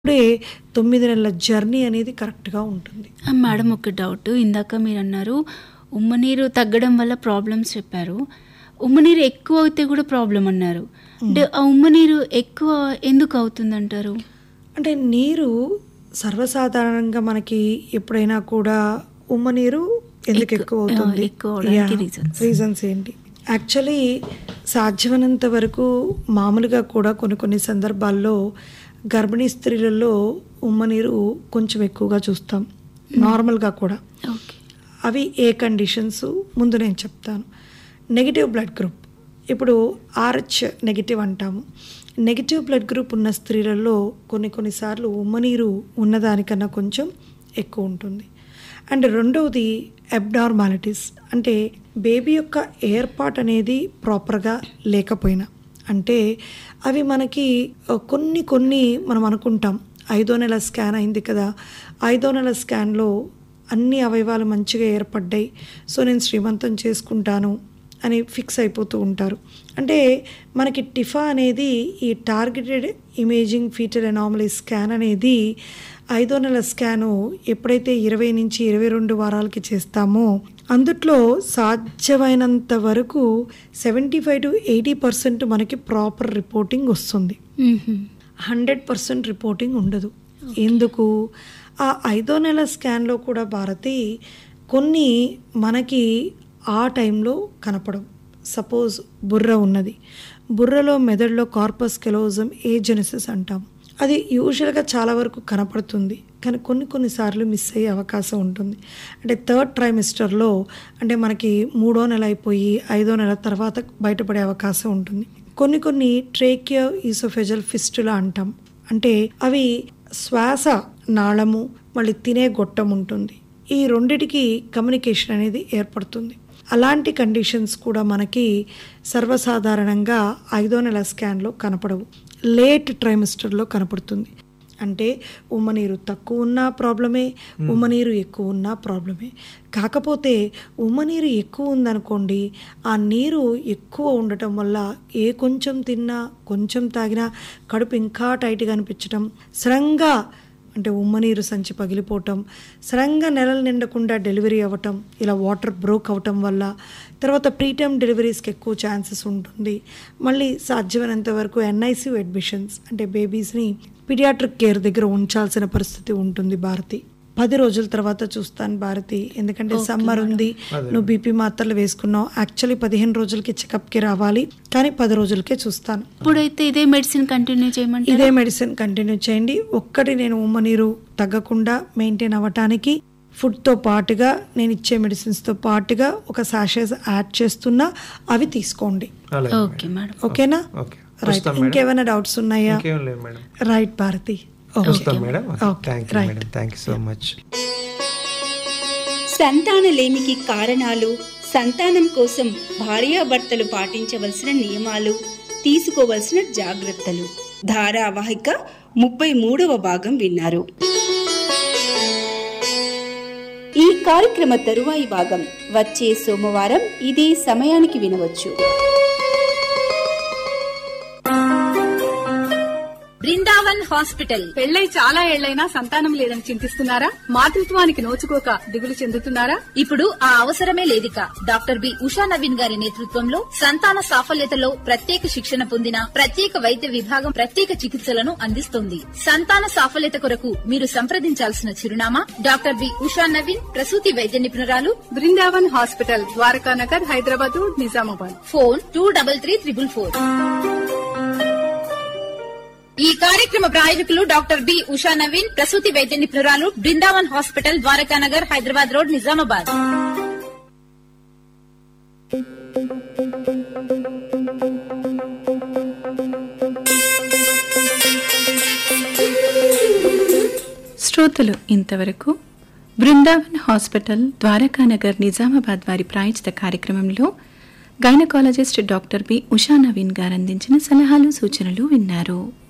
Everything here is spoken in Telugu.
అప్పుడే తొమ్మిది నెలల జర్నీ అనేది కరెక్ట్గా ఉంటుంది ఆ, మేడం ఒక డౌట్ ఇందాక మీరు అన్నారు ఉమ్మనీరు తగ్గడం వల్ల ప్రాబ్లమ్స్ చెప్పారు ఉమ్మనీరు ఎక్కువ అయితే కూడా ప్రాబ్లం అన్నారు అంటే ఆ ఉమ్మనీరు ఎక్కువ ఎందుకు అవుతుందంటారు అంటే నీరు సర్వసాధారణంగా మనకి ఎప్పుడైనా కూడా ఉమ్మ నీరు ఎందుకు ఎక్కువ- ఎక్కువ అవుతుంది ఆ, ఎక్కువ అవడానికి reasons. రీజన్స్ ఏంటి యాక్చువల్లీ సాధ్యమైనంత వరకు మామూలుగా కూడా కొన్ని కొన్ని సందర్భాల్లో గర్భిణీ స్త్రీలలో ఉమ్మ నీరు కొంచెం ఎక్కువగా చూస్తాం నార్మల్గా కూడా ఓకే అవి ఏ కండిషన్స్ ముందు నేను చెప్తాను నెగిటివ్ బ్లడ్ గ్రూప్ ఇప్పుడు ఆర్హెచ్ నెగిటివ్ అంటాము నెగిటివ్ బ్లడ్ గ్రూప్ ఉన్న స్త్రీలలో కొన్ని కొన్నిసార్లు ఉమ్మనీరు ఉన్నదానికన్నా కొంచెం ఎక్కువ ఉంటుంది అండ్ రెండవది అబ్నార్మాలిటీస్ అంటే బేబీ యొక్క ఏర్పాటు అనేది ప్రాపర్గా లేకపోయినా అంటే అవి మనకి ఆ, కొన్ని కొన్ని మనం అనుకుంటాం ఐదో నెల స్కాన్ అయింది కదా ఐదో నెల స్కాన్లో అన్ని అవయవాలు మంచిగా ఏర్పడ్డాయి సో నేను శ్రీమంతం చేసుకుంటాను అని ఫిక్స్ అయిపోతూ ఉంటారు అంటే మనకి టిఫా అనేది ఈ targeted imaging fetal anomaly scan అనేది ఐదో నెల స్కాను ఎప్పుడైతే ఇరవై నుంచి ఇరవై రెండు వారాలకి చేస్తామో అందుట్లో సాధ్యమైనంత వరకు seventy five to eighty percent మనకి ప్రాపర్ రిపోర్టింగ్ వస్తుంది మ్మ్హ్మ్. హండ్రెడ్ పర్సెంట్ రిపోర్టింగ్ ఉండదు ఎందుకు ఆ ఐదో నెల స్కాన్లో కూడా భారతి కొన్ని మనకి ఆ టైంలో కనపడవు సపోజ్ బుర్ర ఉన్నది బుర్రలో మెదడులో కార్పస్ కెలోజం ఏ జెనసిస్ అంటాం అది యూజువల్గా చాలా వరకు కనపడుతుంది కానీ కొన్ని కొన్నిసార్లు మిస్ అయ్యే అవకాశం ఉంటుంది అంటే థర్డ్ ట్రైమిస్టర్లో అంటే మనకి మూడో నెల అయిపోయి ఐదో నెల తర్వాత బయటపడే అవకాశం ఉంటుంది కొన్ని కొన్ని ట్రేకియో ఈసోఫెజల్ ఫిస్టులా అంటాం అంటే అవి శ్వాస నాళము మళ్ళీ తినే గొట్టం ఉంటుంది ఈ రెండిటికి కమ్యూనికేషన్ అనేది ఏర్పడుతుంది అలాంటి కండిషన్స్ కూడా మనకి సర్వసాధారణంగా ఐదో నెల స్కాన్లో కనపడవు లేట్ ట్రైమిస్టర్లో కనపడుతుంది అంటే ఉమ్మనీరు తక్కువ ఉన్నా ప్రాబ్లమే ఉమ్మనీరు ఎక్కువ ఉన్నా ప్రాబ్లమే కాకపోతే ఉమ్మనీరు ఎక్కువ ఉందనుకోండి ఆ నీరు ఎక్కువ ఉండటం వల్ల ఏ కొంచెం తిన్నా కొంచెం తాగినా కడుపు ఇంకా టైట్గా అనిపించడం సరంగా అంటే ఉమ్మనీరు సంచి పగిలిపోవటం సడన్గా నెలలు నిండకుండా డెలివరీ అవ్వటం ఇలా వాటర్ బ్రోక్ అవటం వల్ల తర్వాత ప్రీటర్మ్ డెలివరీస్కి ఎక్కువ ఛాన్సెస్ ఉంటుంది మళ్ళీ సాధ్యమైనంత వరకు ఎన్ఐసియు అడ్మిషన్స్ అంటే బేబీస్ని పీడియాట్రిక్ కేర్ దగ్గర ఉంచాల్సిన పరిస్థితి ఉంటుంది భారతి పది రోజుల తర్వాత చూస్తాను భారతి ఎందుకంటే సమ్మర్ ఉంది నువ్వు బీపీ మాత్రలు వేసుకున్నావు యాక్చువల్లీ పదిహేను రోజులకి చెకప్కి రావాలి కానీ పది రోజులకే చూస్తాను ఇప్పుడైతే ఇదే మెడిసిన్ కంటిన్యూ చేయమంటే ఇదే మెడిసిన్ కంటిన్యూ చేయండి ఒక్కటి నేను ఉమ్మనీరు తగ్గకుండా మెయింటైన్ అవ్వటానికి ఫుడ్తో పాటుగా నేను ఇచ్చే మెడిసిన్స్తో పాటుగా ఒక సాషెస్ యాడ్ చేస్తున్నా అవి తీసుకోండి అలాగే ఓకే మేడం ఓకేనా ఓకే రైట్ వస్తాం మేడం ఇంకేమైనా డౌట్స్ ఉన్నాయా ఇంకేం లేదు మేడం రైట్ భారతి ఓకే వస్తాం madam okay, thank you right. Madam thank you so much సంతానలేమికి కారణాలు సంతానం కోసం భార్యాభర్తలు పాటించవలసిన నియమాలు తీసుకోవలసిన జాగ్రత్తలు ధారావాహిక ముప్పై మూడవ భాగం విన్నారు ఈ కార్యక్రమ తరువాయి భాగం వచ్చే సోమవారం ఇదే సమయానికి వినవచ్చు బృందావన్ హాస్పిటల్ పెళ్ళై చాలా ఏళ్లైనా సంతానం లేదని చింతిస్తున్నారా మాతృత్వానికి నోచుకోక దిగులు చెందుతున్నారా ఇప్పుడు ఆ అవసరమే లేదిక డాక్టర్ బి ఉషా నవీన్ గారి నేతృత్వంలో సంతాన సాఫల్యతలో ప్రత్యేక శిక్షణ పొందిన ప్రత్యేక వైద్య విభాగం ప్రత్యేక చికిత్సలను అందిస్తోంది సంతాన సాఫల్యత కొరకు మీరు సంప్రదించాల్సిన చిరునామా డాక్టర్ బి ఉషా నవీన్ ప్రసూతి వైద్య నిపుణురాలు Brindavan hospital Dwarakanagar Hyderabad road Nizamabad phone two double three triple four ఈ కార్యక్రమ ప్రాయోజకులు డాక్టర్ బి ఉషా నవీన్ ప్రసూతి వైద్య నిపుణురాలు బృందావన్ హాస్పిటల్ ద్వారకానగర్ హైదరాబాద్ రోడ్ నిజామాబాద్ శ్రోతలు ఇంతవరకు బృందావన్ హాస్పిటల్ ద్వారకానగర్ నిజామాబాద్ వారి ప్రాయోజిత కార్యక్రమంలో gynaecologist doctor B Usha Naveen గారు అందించిన సలహాలు సూచనలు విన్నారు